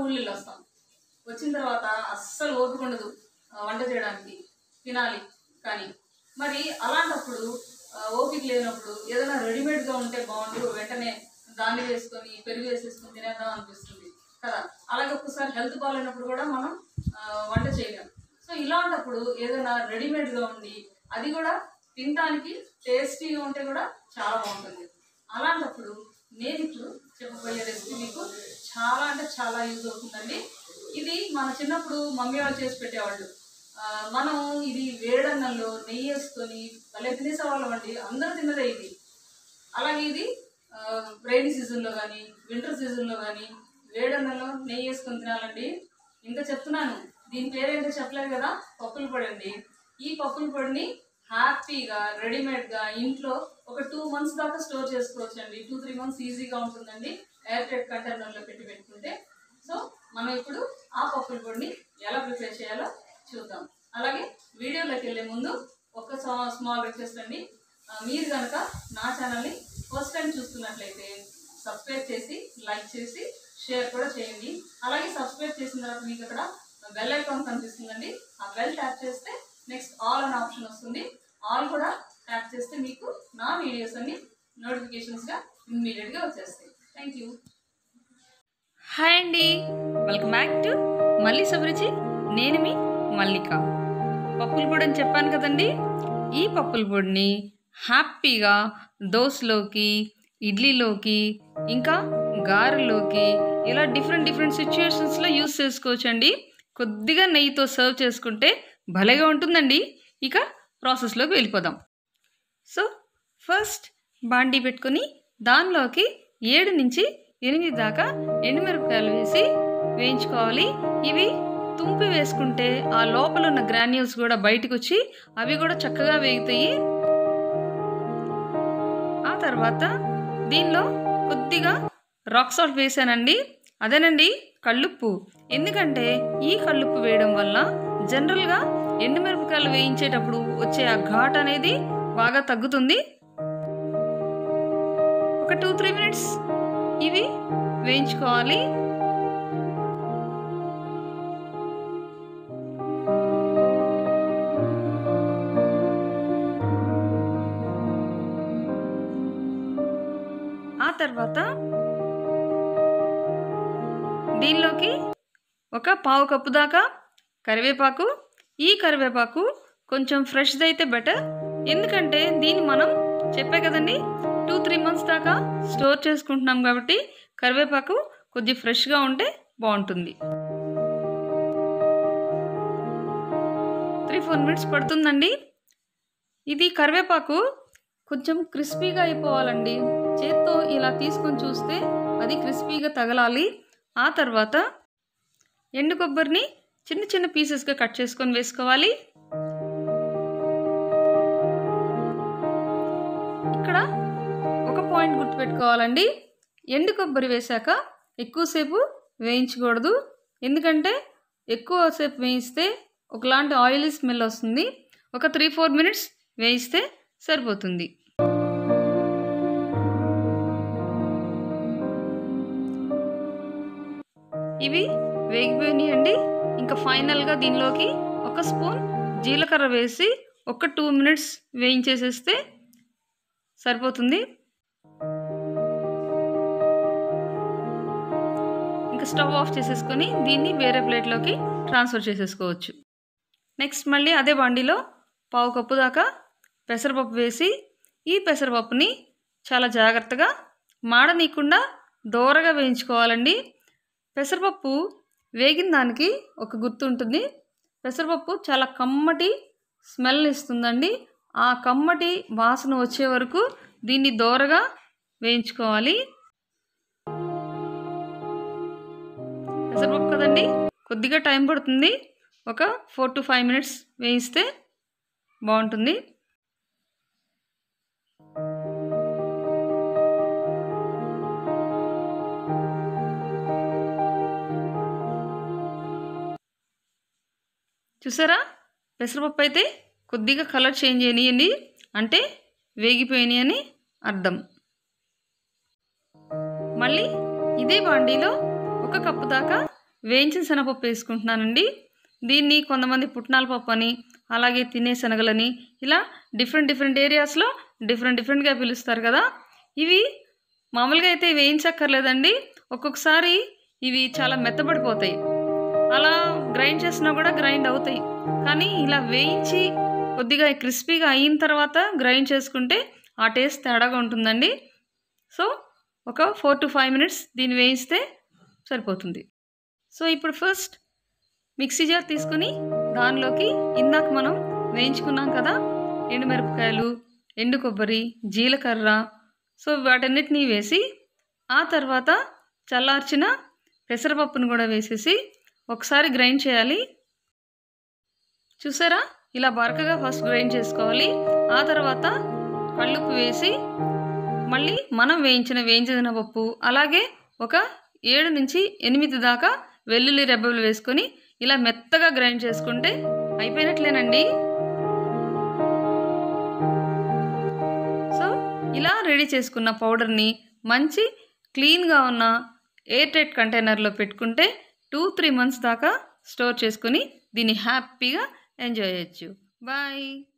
school వస్తాం వచ్చిన తర్వాత అస్సలు ఓపిక ఉండదు ఆ, వంట చేయడానికి తినాలి కానీ మరి అలాంటప్పుడు ఆ, ఓపిక లేనప్పుడు ఏదైనా రెడీమేడ్గా ఉంటే బాగుండు వెంటనే దాన్ని వేసుకొని పెరుగు వేసేసుకొని తినేద్దాం అనిపిస్తుంది కదా అలాగే ఒక్కసారి హెల్త్ బాగాలేనప్పుడు కూడా మనం ఆ, వంట చేయలేం సో ఇలాంటప్పుడు ఏదైనా రెడీమేడ్గా ఉండి అది కూడా తినడానికి టేస్టీగా ఉంటే కూడా చాలా బాగుంటుంది అలాంటప్పుడు నేను ఇప్పుడు చెప్పబోయే రెసిపీ మీకు చాలా అంటే చాలా యూజ్ అవుతుందండి ఇది మన చిన్నప్పుడు మమ్మీ వాళ్ళు చేసి పెట్టేవాళ్ళు ఆ, మనం ఇది వేడన్నంలో నెయ్యి వేసుకొని భలే తినేసేవాళ్ళం అండి అందరూ తిన్నదే ఇది అలాగే ఇది రైనీ సీజన్లో కానీ వింటర్ సీజన్లో కానీ వేడన్నంలో నెయ్యి వేసుకొని తినాలండి ఇంకా చెప్తున్నాను దీని పేరేంటో చెప్పలేదు కదా పప్పుల పొడి అండి ఈ పప్పుల పొడిని హ్యాపీగా రెడీమేడ్గా ఇంట్లో ఒక టూ మంత్స్ దాకా స్టోర్ చేసుకోవచ్చు అండి టూ త్రీ మంత్స్ ఈజీగా ఉంటుందండి ఎయిర్ టైట్ కంటైనర్లో పెట్టి పెట్టుకుంటే సో మనం ఇప్పుడు ఆ పప్పుల పొడిని ఎలా ప్రిపేర్ చేయాలో చూద్దాం అలాగే వీడియోలోకి వెళ్ళే ముందు ఒక స్మాల్ రిక్వెస్ట్ అండి ఆ, మీరు కనుక నా ఛానల్ని ఫస్ట్ టైం చూస్తున్నట్లయితే సబ్స్క్రైబ్ చేసి లైక్ చేసి షేర్ కూడా చేయండి అలాగే సబ్స్క్రైబ్ చేసిన తర్వాత మీకు అక్కడ బెల్ ఐకాన్ కనిపిస్తుందండి ఆ బెల్ ట్యాప్ చేస్తే నెక్స్ట్ ఆల్ అనే ఆప్షన్ వస్తుంది ఆల్ కూడా ట్యాప్ చేస్తే మీకు నా వీడియోస్ అన్ని నోటిఫికేషన్స్గా ఇమ్మీడియట్గా వచ్చేస్తాయి థ్యాంక్ యూ హాయ్ అండి వెల్కమ్ బ్యాక్ టు మళ్ళీ సబరుచి నేను మీ మల్లిక పప్పుల పొడి అని చెప్పాను కదండి ఈ పప్పుల పొడిని హ్యాపీగా దోశలోకి ఇడ్లీలోకి ఇంకా గారెలోకి ఇలా డిఫరెంట్ డిఫరెంట్ సిచ్యుయేషన్స్లో యూస్ చేసుకోవచ్చండి కొద్దిగా నెయ్యితో సర్వ్ చేసుకుంటే భలేగా ఉంటుందండి ఇక ప్రాసెస్లోకి వెళ్ళిపోదాం సో ఫస్ట్ బాండీ పెట్టుకొని దానిలోకి ఏడు నుంచి ఎనిమిది దాకా ఎండుమిరపకాయలు వేసి వేయించుకోవాలి ఇవి తుంపి వేసుకుంటే ఆ లోపల ఉన్న గ్రాన్యూల్స్ కూడా బయటకు వచ్చి అవి కూడా చక్కగా వేగుతాయి ఆ తర్వాత దీనిలో కొద్దిగా రాక్ సాల్ట్ వేసానండి అదేనండి కళ్ళుప్పు ఎందుకంటే ఈ కళ్ళుప్పు వేయడం వల్ల జనరల్గా ఎండుమిరపకాయలు వేయించేటప్పుడు వచ్చే ఆ ఘాట్ అనేది బాగా తగ్గుతుంది ఒక టూ త్రీ మినిట్స్ ఇవి వేయించుకోవాలి ఆ తర్వాత దీనిలోకి ఒక పావు కప్పు దాకా కరివేపాకు ఈ కరివేపాకు కొంచెం ఫ్రెష్ది అయితే బెటర్ ఎందుకంటే దీన్ని మనం చెప్పే కదండి టూ త్రీ మంత్స్ దాకా స్టోర్ చేసుకుంటున్నాం కాబట్టి కరివేపాకు కొద్ది ఫ్రెష్గా ఉంటే బాగుంటుంది త్రీ ఫోర్ మినిట్స్ పడుతుందండి ఇది కరివేపాకు కొంచెం క్రిస్పీగా అయిపోవాలండి చేత్తో ఇలా తీసుకొని చూస్తే అది క్రిస్పీగా తగలాలి ఆ తర్వాత ఎండు కొబ్బరిని చిన్న చిన్న పీసెస్గా కట్ చేసుకొని వేసుకోవాలి ఇక్కడ ఒక పాయింట్ గుర్తుపెట్టుకోవాలండి ఎండు కొబ్బరి వేశాక ఎక్కువసేపు వేయించకూడదు ఎందుకంటే ఎక్కువసేపు వేయిస్తే ఒకలాంటి ఆయిలీ స్మెల్ వస్తుంది ఒక త్రీ ఫోర్ మినిట్స్ వేయిస్తే సరిపోతుంది ఇవి వేగిపోయినాయండి ఇంకా ఫైనల్గా దీనిలోకి ఒక స్పూన్ జీలకర్ర వేసి ఒక టూ మినిట్స్ వేయించేసేస్తే సరిపోతుంది ఇంకా స్టవ్ ఆఫ్ చేసేసుకొని దీన్ని వేరే ప్లేట్లోకి ట్రాన్స్ఫర్ చేసేసుకోవచ్చు నెక్స్ట్ మళ్ళీ అదే బండిలో పావు కప్పు దాకా పెసరపప్పు వేసి ఈ పెసరపప్పుని చాలా జాగ్రత్తగా మాడనీయకుండా దోరగా వేయించుకోవాలండి పెసరపప్పు వేగిన దానికి ఒక గుర్తు ఉంటుంది పెసరపప్పు చాలా కమ్మటి స్మెల్ ఇస్తుందండి ఆ కమ్మటి వాసన వచ్చే వరకు దీన్ని దోరగా వేయించుకోవాలి పెసరపప్పు కదండి కొద్దిగా టైం పడుతుంది ఒక ఫోర్ టు ఫైవ్ మినిట్స్ వేయిస్తే బాగుంటుంది చూసారా పెసరపప్పు అయితే కొద్దిగా కలర్ చేంజ్ అయినాయండి అంటే వేగిపోయినాయి అని అర్థం మళ్ళీ ఇదే బాండీలో ఒక కప్పు దాకా వేయించిన శనగపప్పు వేసుకుంటున్నానండి దీన్ని కొంతమంది పుట్నాల పప్పు అని అలాగే తినే శనగలని ఇలా డిఫరెంట్ డిఫరెంట్ ఏరియాస్లో డిఫరెంట్ డిఫరెంట్గా పిలుస్తారు కదా ఇవి మామూలుగా అయితే వేయించక్కర్లేదండి ఒక్కొక్కసారి ఇవి చాలా మెత్తబడిపోతాయి అలా గ్రైండ్ చేసినా కూడా గ్రైండ్ అవుతాయి కానీ ఇలా వేయించి కొద్దిగా క్రిస్పీగా అయిన తర్వాత గ్రైండ్ చేసుకుంటే ఆ టేస్ట్ తేడాగా ఉంటుందండి సో ఒక ఫోర్ టు ఫైవ్ మినిట్స్ దీన్ని వేయిస్తే సరిపోతుంది సో ఇప్పుడు ఫస్ట్ మిక్సీ జార్ తీసుకుని దానిలోకి ఇందాక మనం వేయించుకున్నాం కదా ఎండుమిరపకాయలు ఎండు కొబ్బరి జీలకర్ర సో వాటన్నిటినీ వేసి ఆ తర్వాత చల్లార్చిన పెసరపప్పును కూడా వేసేసి ఒకసారి గ్రైండ్ చేయాలి చూసారా ఇలా బరకగా ఫస్ట్ గ్రైండ్ చేసుకోవాలి ఆ తర్వాత కళ్ళుప్పు వేసి మళ్ళీ మనం వేయించిన వేయించిన పప్పు అలాగే ఒక ఏడు నుంచి ఎనిమిది దాకా వెల్లుల్లి రెబ్బలు వేసుకొని ఇలా మెత్తగా గ్రైండ్ చేసుకుంటే అయిపోయినట్లేనండి సో ఇలా రెడీ చేసుకున్న పౌడర్ని మంచి క్లీన్గా ఉన్న ఎయిర్ టైట్ కంటైనర్లో పెట్టుకుంటే టూ త్రీ మంత్స్ దాకా స్టోర్ చేసుకొని దీన్ని హ్యాపీగా ఎంజాయ్ చేయొచ్చు బాయ్